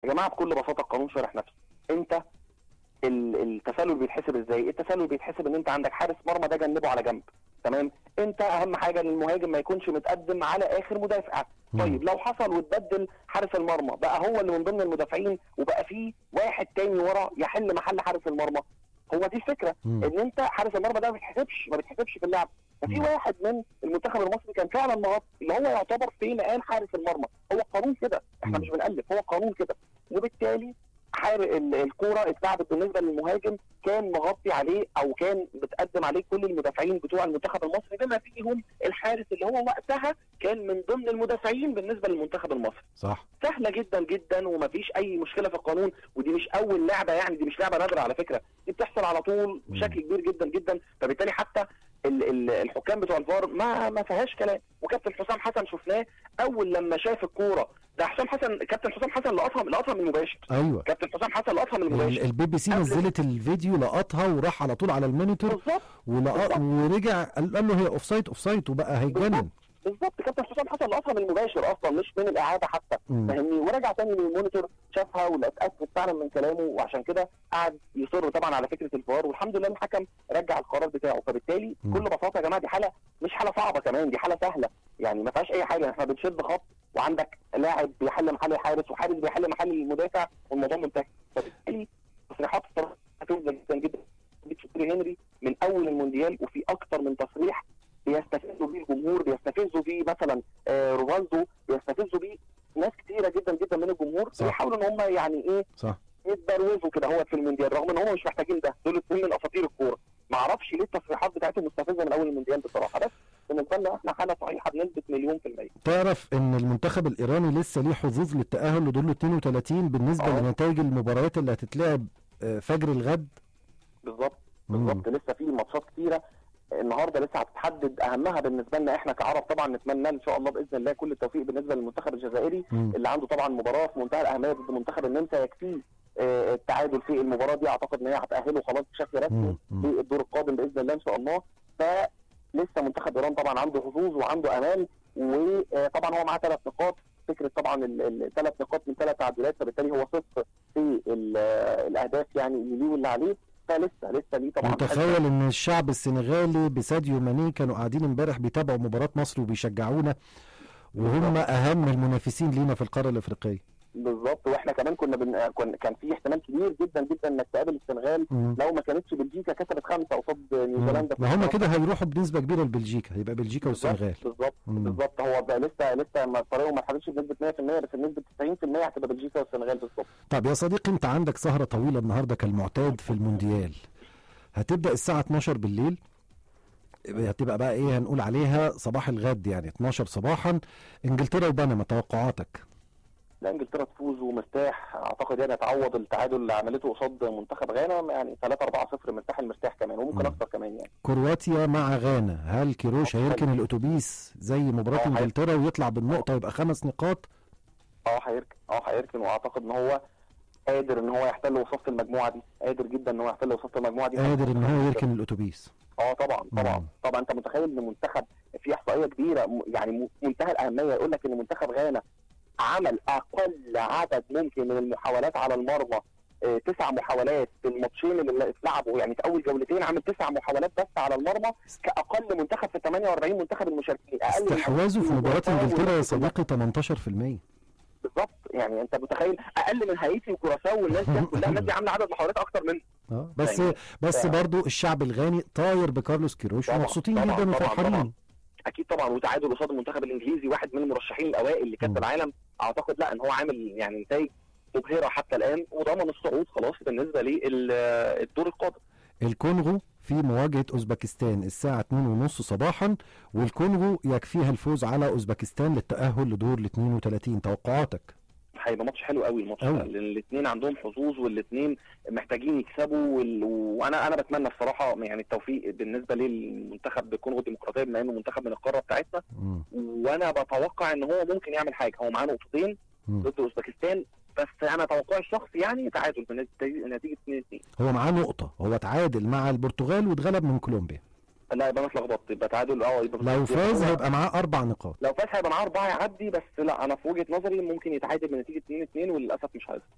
يا جماعه بكل بساطه القانون شارح نفسه انت ال- التسلل بيتحسب ازاي التسلل بيتحسب ان انت عندك حارس مرمى ده جنبه على جنب تمام انت اهم حاجه ان المهاجم ما يكونش متقدم على اخر مدافع مم. طيب لو حصل واتبدل حارس المرمى بقى هو اللي من ضمن المدافعين وبقى فيه واحد تاني ورا يحل محل حارس المرمى هو دي الفكره مم. ان انت حارس المرمى ده ما بيتحسبش ما بيتحسبش في اللعب ففي مم. واحد من المنتخب المصري كان فعلا مغطي اللي هو يعتبر في مقام حارس المرمى هو قانون كده احنا مم. مش بنألف هو قانون كده وبالتالي حار ال- الكوره اتلعبت بالنسبه للمهاجم كان مغطي عليه او كان بتقدم عليه كل المدافعين بتوع المنتخب المصري بما فيهم الحارس اللي هو وقتها كان من ضمن المدافعين بالنسبه للمنتخب المصري صح سهله جدا جدا ومفيش اي مشكله في القانون ودي مش اول لعبه يعني دي مش لعبه نادره على فكره دي بتحصل على طول بشكل كبير جدا جدا فبالتالي حتى ال- ال- الحكام بتوع الفار ما ما فيهاش كلام وكابتن حسام حسن شفناه اول لما شاف الكوره ده حسام حسن كابتن حسام حسن لقطها لقطها من المباشر ايوه كابتن حسام حسن لقطها من ال- المباشر البي بي سي قبل- نزلت الفيديو لقطها وراح على طول على المونيتور بالظبط ولقى ورجع قال قال له هي اوف سايد اوف سايد وبقى هيتجنن بالظبط كابتن حسام حسن لقطها من المباشر اصلا مش من الاعاده حتى مم. فاهمني ورجع تاني للمونيتور شافها واتاكد فعلا من كلامه وعشان كده قعد يصر طبعا على فكره الفار والحمد لله الحكم رجع القرار بتاعه فبالتالي مم. بكل بساطه يا جماعه دي حاله مش حاله صعبه كمان دي حاله سهله يعني ما فيهاش اي حاجه احنا بنشد خط وعندك لاعب بيحل محل الحارس وحارس بيحل محل المدافع والموضوع منتهي فبالتالي تصريحات الصراحه هتفضل جدا جدا شكري هنري من اول المونديال وفي اكتر من تصريح بيستفزوا بيه الجمهور بيستفزوا بيه مثلا آه رونالدو بيستفزوا بيه ناس كتيره جدا جدا من الجمهور صح. بيحاولوا ان هم يعني ايه صح يتبروزوا كده هو في المونديال رغم ان هم مش محتاجين ده دول اتنين من اساطير الكوره ما اعرفش ليه التصريحات بتاعتهم مستفزه من اول المونديال بصراحه بس بالنسبه لنا احنا حاله صحيحه بنسبه مليون في الميه تعرف ان المنتخب الايراني لسه ليه حظوظ للتاهل لدور 32 بالنسبه آه. لنتائج المباريات اللي هتتلعب آه، فجر الغد بالظبط مم. بالظبط لسه في ماتشات كتيره النهارده لسه هتتحدد اهمها بالنسبه لنا احنا كعرب طبعا نتمنى ان شاء الله باذن الله كل التوفيق بالنسبه للمنتخب الجزائري مم. اللي عنده طبعا مباراه في منتهى الاهميه ضد منتخب النمسا يكفيه آه، التعادل في المباراه دي اعتقد ان هي هتاهله خلاص بشكل رسمي مم. مم. في الدور القادم باذن الله ان شاء الله فلسه منتخب ايران طبعا عنده حظوظ وعنده امال وطبعا هو معاه ثلاث نقاط فكره طبعا الثلاث نقاط من ثلاث تعادلات فبالتالي هو صفر في ال- الاهداف يعني اللي ليه واللي عليه فلسه لسه ليه طبعا متخيل ان الشعب السنغالي بساديو ماني كانوا قاعدين امبارح بيتابعوا مباراه مصر وبيشجعونا وهم اهم المنافسين لينا في القاره الافريقيه بالظبط واحنا كمان كنا بن... كن... كان في احتمال كبير جدا جدا انك تقابل السنغال مم. لو ما كانتش بلجيكا كسبت خمسه قصاد نيوزيلندا في ما هم المباراة. كده هيروحوا بنسبه كبيره لبلجيكا هيبقى بلجيكا والسنغال بالظبط مم. بالظبط هو بقى لسه لسه ما طريقهم ما اتحددش بنسبه 100% بس بنسبه 90% هتبقى بلجيكا والسنغال بالظبط طب يا صديقي انت عندك سهره طويله النهارده كالمعتاد في المونديال هتبدا الساعه 12 بالليل هتبقى بقى ايه هنقول عليها صباح الغد يعني 12 صباحا انجلترا وبنما توقعاتك لا انجلترا تفوز ومرتاح اعتقد يعني تعوض التعادل اللي عملته قصاد منتخب غانا يعني 3 4 0 مرتاح المرتاح كمان وممكن مم. اكتر كمان يعني كرواتيا مع غانا هل كيروش هيركن الاتوبيس زي مباراه اه، هي- انجلترا ويطلع بالنقطه ويبقى خمس نقاط اه هيركن اه هيركن واعتقد ان هو قادر ان هو يحتل وسط المجموعه دي قادر جدا ان هو يحتل وسط المجموعه دي قادر ان هو يركن الاتوبيس اه طبعا طبعا مم. طبعا انت متخيل ان منتخب في احصائيه كبيره م- يعني م- منتهى الاهميه يقول لك ان منتخب غانا عمل اقل عدد ممكن من المحاولات على المرمى آه، تسع محاولات في الماتشين اللي اتلعبوا يعني في اول جولتين عامل تسع محاولات بس على المرمى كاقل منتخب في 48 منتخب المشاركين اقل من استحواذه في مباراه المنتخب انجلترا يا والمنتخب صديقي 18% بالظبط يعني انت متخيل اقل من هايتي وكوراساو والناس دي كلها الناس دي عامله عدد محاولات اكتر من اه بس يعني- بس ف- برضو الشعب الغاني طاير بكارلوس كيروش طبعا، ومبسوطين طبعا، جدا طبعا، وفرحانين طبعا. اكيد طبعا وتعادل قصاد المنتخب الانجليزي واحد من المرشحين الاوائل لكاس مم. العالم اعتقد لا ان هو عامل يعني نتائج مبهره حتى الان وضمن الصعود خلاص بالنسبه للدور القادم الكونغو في مواجهة أوزبكستان الساعة 2:30 صباحا والكونغو يكفيها الفوز على أوزبكستان للتأهل لدور ال 32 توقعاتك هيبقى ماتش حلو قوي الماتش أوي. ده لان الاثنين عندهم حظوظ والاثنين محتاجين يكسبوا وال... وانا انا بتمنى الصراحه يعني التوفيق بالنسبه للمنتخب الكونغو الديمقراطيه بما انه منتخب من القاره بتاعتنا مم. وانا بتوقع ان هو ممكن يعمل حاجه هو معاه نقطتين مم. ضد اوزبكستان بس انا توقعي الشخصي يعني تعادل بنتيجه 2 2 هو معاه نقطة هو تعادل مع البرتغال واتغلب من كولومبيا لا يبقى انا اتلخبطت يبقى تعادل اه يبقى لو فاز هو- هيبقى معاه أربع نقاط لو فاز هيبقى معاه اربعه يعدي بس لا انا في وجهه نظري ممكن يتعادل بنتيجه 2 2 وللاسف مش هيظهر